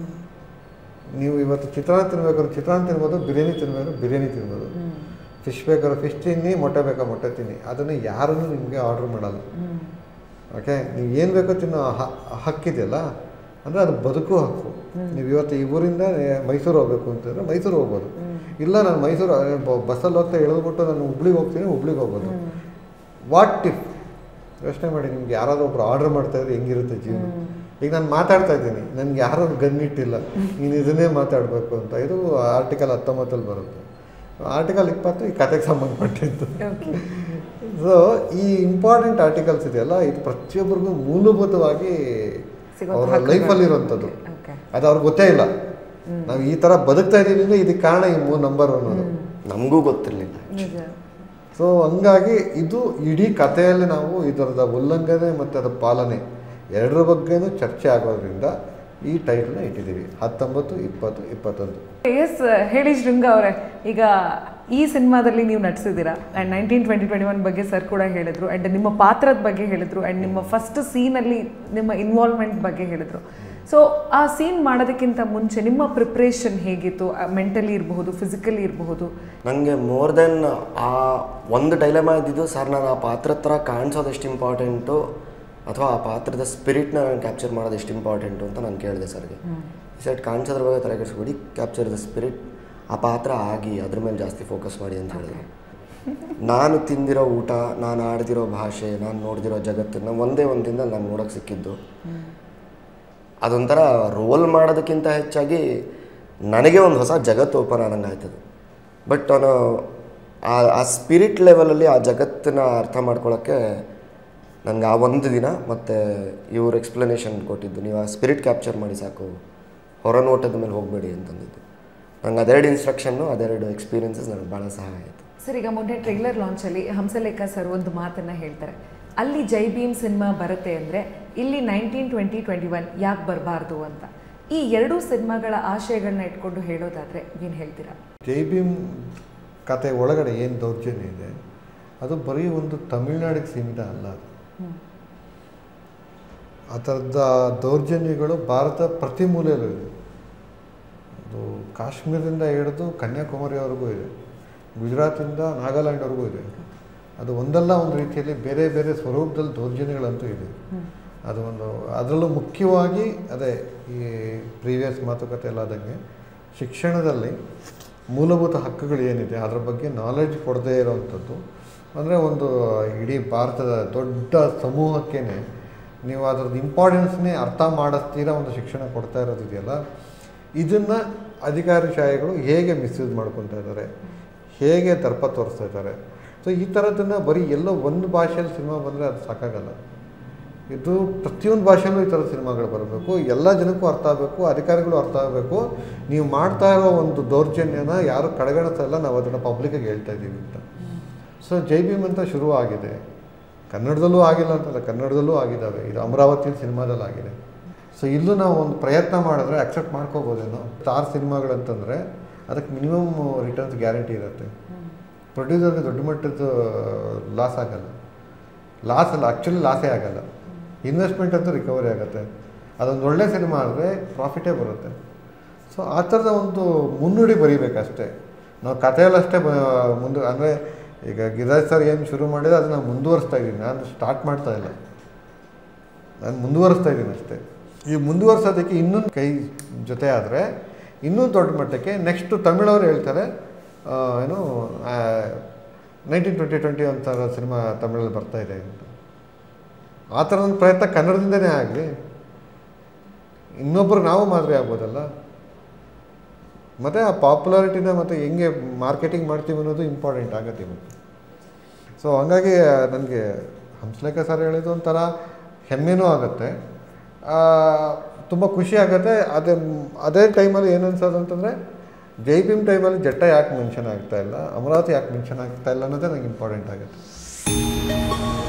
[SPEAKER 2] ನೀವು ಇವತ್ತು ಚಿತ್ರಾನ್ನ ತಿನ್ಬೇಕಾದ್ರೆ ಚಿತ್ರಾನ್ನ ತಿನ್ಬೋದು ಬಿರಿಯಾನಿ ತಿನ್ಬೇಕು ಬಿರಿಯಾನಿ ತಿನ್ಬೋದು ಫಿಶ್ ಬೇಕಾದ್ರೆ ಫಿಶ್ ತಿನ್ನಿ ಮೊಟ್ಟೆ ಬೇಕಾ ಮೊಟ್ಟೆ ತಿನ್ನಿ ಅದನ್ನು ಯಾರನ್ನು ನಿಮಗೆ ಆರ್ಡ್ರ್ ಮಾಡಲ್ಲ ಓಕೆ ನೀವು ಏನು ಬೇಕೋ ತಿನ್ನೋ ಹ- ಹಕ್ಕಿದೆಯಲ್ಲ ಅಂದರೆ ಅದು ಬದುಕು ಹಕ್ಕು ನೀವು ಇವತ್ತು ಈ ಊರಿಂದ ಏ- ಮೈಸೂರು ಹೋಗ್ಬೇಕು ಅಂತಂದರೆ ಮೈಸೂರು ಹೋಗ್ಬೋದು ಇಲ್ಲ ನಾನು ಮೈಸೂರು ಅಹ್, ಬ- ಬಸ್ಸಲ್ಲಿ ಹೋಗ್ತಾ ಇಳಿದ್ಬಿಟ್ಟು ನಾನು ಹುಬ್ಳಿಗೆ ಹೋಗ್ತೀನಿ ಹುಬ್ಳಿಗೆ ಹೋಗ್ಬೋದು ವಾಟ್ ಇಫ್ ಯೋಚನೆ ಮಾಡಿ ನಿಮ್ಗೆ ಯಾರಾದ್ರೂ ಒಬ್ರು ಆರ್ಡರ್ ಮಾಡ್ತಾ ಇದ್ರೆ ಹೆಂಗಿರುತ್ತೆ ಜೀವನ ಈಗ ನಾನು ಮಾತಾಡ್ತಾ ಇದ್ದೀನಿ ನನಗೆ ಯಾರೂ ಗನ್ನಿಟ್ಟಿಲ್ಲ ನೀನು ಇದನ್ನೇ ಮಾತಾಡಬೇಕು ಅಂತ ಇದು ಆರ್ಟಿಕಲ್ ಹತ್ತೊಂಬತ್ತಲ್ಲಿ ಬರುತ್ತೆ ಆರ್ಟಿಕಲ್ ಇಪ್ಪತ್ತು ಈ ಕತೆಗೆ ಸಂಬಂಧಪಟ್ಟಿದ್ದು
[SPEAKER 1] ಓಕೆ
[SPEAKER 2] ಸೊ ಈ ಇಂಪಾರ್ಟೆಂಟ್ ಆರ್ಟಿಕಲ್ಸ್ ಇದೆಯಲ್ಲ ಇದು ಪ್ರತಿಯೊಬ್ಬರಿಗೂ ಮೂಲಭೂತವಾಗಿ
[SPEAKER 1] ಸಿಗುವಂಥ
[SPEAKER 2] ಅವರ
[SPEAKER 1] ಹಕ್ಕುಗಳು.
[SPEAKER 2] ಲೈಫಲ್ಲಿ ಇರುವಂಥದ್ದು
[SPEAKER 1] ಓಕೆ
[SPEAKER 2] ಅದು ಅವ್ರಿಗೆ ಗೊತ್ತೇ ಇಲ್ಲ ನಾವು ಈ ಥರ ಬದುಕ್ತಾ ಇದ್ದೀವಿ ಅಂದರೆ ಇದಕ್ಕೆ ಕಾರಣ ಈ ಮೂರು ನಂಬರ್ ಅನ್ನೋದು
[SPEAKER 3] ನಮಗೂ ಗೊತ್ತಿರಲಿಲ್ಲ
[SPEAKER 1] ನಿಜ
[SPEAKER 2] ಸೊ ಹಂಗಾಗಿ ಇದು ಇಡೀ ಕಥೆಯಲ್ಲಿ ನಾವು ಇದರದ ಉಲ್ಲಂಘನೆ ಮತ್ತು ಅದರ ಪಾಲನೆ ಎರಡರ ಬಗ್ಗೆನೂ ಚರ್ಚೆ ಆಗೋದ್ರಿಂದ ಈ ಟೈಟಲ್ನ ಇಟ್ಟಿದ್ದೀವಿ ಹತ್ತೊಂಬತ್ತು ಇಪ್ಪತ್ತು ಇಪ್ಪತ್ತೊಂದು
[SPEAKER 1] ಎಸ್ ಹೇಳಿ ಶೃಂಗ ಅವರೇ ಈಗ ಈ ಸಿನಿಮಾದಲ್ಲಿ ನೀವು ನಟಿಸಿದ್ದೀರಾ and nineteen twenty twenty one ಬಗ್ಗೆ ಸರ್ ಕೂಡ ಹೇಳಿದ್ರು ಆ್ಯಂಡ್ ನಿಮ್ಮ ಪಾತ್ರದ ಬಗ್ಗೆ ಹೇಳಿದ್ರು ಆ್ಯಂಡ್ ನಿಮ್ಮ ಫಸ್ಟ್ ಸೀನಲ್ಲಿ ನಿಮ್ಮ ಇನ್ವಾಲ್ವ್ಮೆಂಟ್ ಬಗ್ಗೆ ಹೇಳಿದ್ರು ಸೊ ಆ ಸೀನ್ ಮಾಡೋದಕ್ಕಿಂತ ಮುಂಚೆ ನಿಮ್ಮ ಪ್ರಿಪ್ರೇಷನ್ ಹೇಗಿತ್ತು ಮೆಂಟಲಿ ಇರಬಹುದು ಫಿಸಿಕಲಿ ಇರಬಹುದು
[SPEAKER 3] ನನಗೆ ಮೋರ್ ದೆನ್ ಆ ಒಂದು ಡೈಲೆಮಾ ಇದ್ದಿದ್ದು ಸರ್ ನಾನು ಆ ಪಾತ್ರ ಹತ್ರ ಕಾಣಿಸೋದು ಎಷ್ಟು ಇಂಪಾರ್ಟೆಂಟು ಅಥವಾ ಆ ಪಾತ್ರದ ಸ್ಪಿರಿಟ್ನ ನಾನು ಕ್ಯಾಪ್ಚರ್ ಮಾಡೋದು ಎಷ್ಟು ಇಂಪಾರ್ಟೆಂಟು ಅಂತ ನಾನು ಕೇಳಿದೆ ಸರ್ಗೆ ಈ ಸೈಡ್ ಕಾಣಿಸೋದ್ರ ಬಗ್ಗೆ ತಲೆ ಕೆಡಿಸ್ಬಿಡಿ ಕ್ಯಾಪ್ಚರ್ ದ ಸ್ಪಿರಿಟ್ ಆ ಪಾತ್ರ ಆಗಿ ಅದ್ರ ಮೇಲೆ ಜಾಸ್ತಿ ಫೋಕಸ್ ಮಾಡಿ ಅಂತ ಹೇಳಿದ್ರು ನಾನು ತಿಂದಿರೋ ಊಟ ನಾನು ಆಡ್ದಿರೋ ಭಾಷೆ ನಾನು ನೋಡ್ದಿರೋ ಜಗತ್ತನ್ನು ಒಂದೇ ಒಂದಿಂದ ನಾನು ನೋಡೋಕೆ ಸಿಕ್ಕಿದ್ದು ಅದೊಂಥರ ರೋಲ್ ಮಾಡೋದಕ್ಕಿಂತ ಹೆಚ್ಚಾಗಿ ನನಗೆ ಒಂದು ಹೊಸ ಜಗತ್ತು ಓಪನ್ ಆದಂಗೆ ಆಯ್ತದು ಬಟ್ ಅವನು ಆ ಆ ಸ್ಪಿರಿಟ್ ಲೆವೆಲಲ್ಲಿ ಆ ಜಗತ್ತನ್ನ ಅರ್ಥ ಮಾಡ್ಕೊಳ್ಳೋಕ್ಕೆ ನನಗೆ ಆ ಒಂದು ದಿನ ಮತ್ತು ಇವ್ರು ಎಕ್ಸ್ಪ್ಲನೇಷನ್ ಕೊಟ್ಟಿದ್ದು ನೀವು ಆ ಸ್ಪಿರಿಟ್ ಕ್ಯಾಪ್ಚರ್ ಮಾಡಿ ಸಾಕು ಹೊರ ನೋಟದ ಮೇಲೆ ಹೋಗಬೇಡಿ ಅಂತಂದಿದ್ದು ನಂಗೆ ಅದೆರಡು ಇನ್ಸ್ಟ್ರಕ್ಷನ್ನು ಅದೆರಡು ಎಕ್ಸ್ಪೀರಿಯನ್ಸಸ್ ನನಗೆ ಭಾಳ ಸಹಾಯ ಆಯಿತು
[SPEAKER 1] ಸರ್ ಈಗ ಮೊನ್ನೆ ಟ್ರೈಲರ್ ಲಾಂಚಲ್ಲಿ ಹಂಸಲೇಖ ಸರ್ ಒಂದು ಮಾತನ್ನ ಹೇಳ್ತಾರೆ ಅಲ್ಲಿ ಜೈ ಭೀಮ್ ಸಿನಿಮಾ ಬರುತ್ತೆ ಅಂದರೆ ಇಲ್ಲಿ ನೈನ್ಟೀನ್ ಟ್ವೆಂಟಿ ಟ್ವೆಂಟಿ ಒನ್ ಯಾಕೆ ಬರಬಾರ್ದು ಅಂತ ಈ ಎರಡೂ ಸಿನಿಮಾಗಳ ಆಶಯಗಳನ್ನ ಇಟ್ಕೊಂಡು ಹೇಳೋದಾದ್ರೆ ಏನು ಹೇಳ್ತೀರಾ
[SPEAKER 2] ಜೈ ಭೀಮ್ ಕತೆ ಒಳಗಡೆ ಏನು ದೌರ್ಜನ್ಯ ಇದೆ ಅದು ಬರೀ ಒಂದು ತಮಿಳ್ನಾಡಿಗೆ ಸೀಮಿತ ಅಲ್ಲ ಅದು ಆ ಥರದ ದೌರ್ಜನ್ಯಗಳು ಭಾರತ ಪ್ರತಿ ಮೂಲೆಯಲ್ಲೂ ಇದೆ ಅದು ಕಾಶ್ಮೀರದಿಂದ ಹಿಡಿದು ಕನ್ಯಾಕುಮಾರಿವರೆಗೂ ಇದೆ ಗುಜರಾತಿಂದ ನಾಗಾಲ್ಯಾಂಡ್ವರೆಗೂ ಇದೆ ಅದು ಒಂದಲ್ಲ ಒಂದು ರೀತಿಯಲ್ಲಿ ಬೇರೆ ಬೇರೆ ಸ್ವರೂಪದಲ್ಲಿ ದೌರ್ಜನ್ಯಗಳಂತೂ ಇದೆ ಅದು ಒಂದು ಅದರಲ್ಲೂ ಮುಖ್ಯವಾಗಿ ಅದೇ ಈ ಪ್ರೀವಿಯಸ್ ಮಾತುಕತೆ ಎಲ್ಲ ಆದಂಗೆ ಶಿಕ್ಷಣದಲ್ಲಿ ಮೂಲಭೂತ ಹಕ್ಕುಗಳು ಏನಿದೆ ಅದರ ಬಗ್ಗೆ ನಾಲೆಡ್ಜ್ ಕೊಡದೇ ಇರೋವಂಥದ್ದು ಅಂದರೆ ಒಂದು ಇಡೀ ಭಾರತದ ದೊಡ್ಡ ಸಮೂಹಕ್ಕೇ ನೀವು ಅದರದ್ದು ಇಂಪಾರ್ಟೆನ್ಸ್ನೇ ಅರ್ಥ ಮಾಡಿಸ್ತೀರ ಒಂದು ಶಿಕ್ಷಣ ಕೊಡ್ತಾ ಇರೋದಿದೆಯಲ್ಲ ಇದನ್ನು ಅಧಿಕಾರಿಶಾಹಿಗಳು ಹೇಗೆ ಮಿಸ್ಯೂಸ್ ಮಾಡ್ಕೊತಾ ಇದ್ದಾರೆ ಹೇಗೆ ದರ್ಪ ತೋರಿಸ್ತಾ ಇದ್ದಾರೆ ಸೊ ಈ ಥರದನ್ನು ಬರೀ ಎಲ್ಲೋ ಒಂದು ಭಾಷೆಯಲ್ಲಿ ಸಿನಿಮಾ ಬಂದರೆ ಅದು ಸಾಕಾಗಲ್ಲ ಇದು ಪ್ರತಿಯೊಂದು ಭಾಷೆಯಲ್ಲೂ ಈ ಥರದ ಸಿನಿಮಾಗಳು ಬರಬೇಕು ಎಲ್ಲ ಜನಕ್ಕೂ ಅರ್ಥ ಆಗಬೇಕು ಅಧಿಕಾರಿಗಳು ಅರ್ಥ ಆಗಬೇಕು ನೀವು ಮಾಡ್ತಾ ಇರೋ ಒಂದು ದೌರ್ಜನ್ಯನ ಯಾರು ಕಡೆಗಣಿಸ್ತಾ ಇಲ್ಲ ನಾವು ಅದನ್ನು ಪಬ್ಲಿಕ್ಕಿಗೆ ಹೇಳ್ತಾ ಇದ್ದೀವಿ ಅಂತ ಸೊ ಜೈ ಭೀಮ್ ಅಂತ ಶುರು ಆಗಿದೆ ಕನ್ನಡದಲ್ಲೂ ಆಗಿಲ್ಲ ಅಂತಲ್ಲ ಕನ್ನಡದಲ್ಲೂ ಆಗಿದ್ದಾವೆ ಇದು ಅಮರಾವತಿ ಸಿನಿಮಾದಲ್ಲಿ ಆಗಿದೆ ಸೊ ಇಲ್ಲೂ ನಾವು ಒಂದು ಪ್ರಯತ್ನ ಮಾಡಿದ್ರೆ ಅಕ್ಸೆಪ್ಟ್ ಮಾಡ್ಕೋಬೋದೇನೋ ಸ್ಟಾರ್ ಸಿನಿಮಾಗಳಂತಂದರೆ ಅದಕ್ಕೆ ಮಿನಿಮಮ್ ರಿಟರ್ನ್ಸ್ ಗ್ಯಾರಂಟಿ ಇರುತ್ತೆ ಪ್ರೊಡ್ಯೂಸರ್ಗೆ ದೊಡ್ಡ ಮಟ್ಟದ ಲಾಸ್ ಆಗಲ್ಲ ಲಾಸ್ ಅಲ್ಲ ಆ್ಯಕ್ಚುಲಿ ಲಾಸೇ ಆಗಲ್ಲ ಇನ್ವೆಸ್ಟ್ಮೆಂಟ್ ಅಂತೂ ರಿಕವರಿ ಆಗುತ್ತೆ ಅದೊಂದು ಒಳ್ಳೆ ಸಿನಿಮಾ ಆದರೆ ಪ್ರಾಫಿಟೇ ಬರುತ್ತೆ ಸೊ ಆ ಥರದ ಒಂದು ಮುನ್ನುಡಿ ಬರೀಬೇಕಷ್ಟೇ ನಾವು ಕಥೆಯಲ್ಲಷ್ಟೇ ಬ ಮುಂದೆ ಅಂದರೆ ಈಗ ಗಿರಿರಾಜ್ ಸರ್ ಏನು ಶುರು ಮಾಡಿದ್ರೆ ಅದನ್ನು ಮುಂದುವರಿಸ್ತಾ ಇದ್ದೀನಿ ನಾನು ಸ್ಟಾರ್ಟ್ ಮಾಡ್ತಾ ಇಲ್ಲ ನಾನು ಮುಂದುವರಿಸ್ತಾ ಇದ್ದೀನಿ ಅಷ್ಟೇ ಈ ಮುಂದುವರ್ಸೋದಕ್ಕೆ ಇನ್ನೊಂದು ಕೈ ಜೊತೆ ಆದರೆ ಇನ್ನೂ ದೊಡ್ಡ ಮಟ್ಟಕ್ಕೆ ನೆಕ್ಸ್ಟು ತಮಿಳವರು ಹೇಳ್ತಾರೆ ಆ, ಏನು ನೈನ್ಟೀನ್ ಟ್ವೆಂಟಿ ಟ್ವೆಂಟಿ ಅಂತ ಸಿನಿಮಾ ತಮಿಳಲ್ಲಿ ಬರ್ತಾ ಇದೆ ಅಂತ ಆ ಥರದ ಒಂದು ಪ್ರಯತ್ನ ಕನ್ನಡದಿಂದನೇ ಆಗಲಿ ಇನ್ನೊಬ್ಬರು ನಾವು ಮಾದರಿ ಆಗ್ಬೋದಲ್ಲ ಮತ್ತು ಆ ಪಾಪ್ಯುಲಾರಿಟಿನ ಮತ್ತು ಹೆಂಗೆ ಮಾರ್ಕೆಟಿಂಗ್ ಮಾಡ್ತೀವಿ ಅನ್ನೋದು ಇಂಪಾರ್ಟೆಂಟ್ ಆಗತ್ತೆ ಇವತ್ತು ಸೊ ಹಂಗಾಗಿ ನನಗೆ ಹಂಸಲೇಖ ಸರ್ ಹೇಳಿದ್ದು ಒಂಥರ ಹೆಮ್ಮೆನೂ ಆಗುತ್ತೆ ತುಂಬ ಖುಷಿ ಆಗುತ್ತೆ ಅದೇ ಅದೇ ಟೈಮಲ್ಲಿ ಏನು ಅನ್ಸೋದು ಅಂತಂದರೆ ಜೈ ಭೀಮ್ ಟೈಮಲ್ಲಿ ಜಟ್ಟ ಯಾಕೆ ಮೆನ್ಷನ್ ಆಗ್ತಾ ಇಲ್ಲ ಅಮರಾವತಿ ಯಾಕೆ ಮೆನ್ಷನ್ ಆಗ್ತಾ ಇಲ್ಲ ಅನ್ನೋದೇ ನನಗೆ ಇಂಪಾರ್ಟೆಂಟ್ ಆಗುತ್ತೆ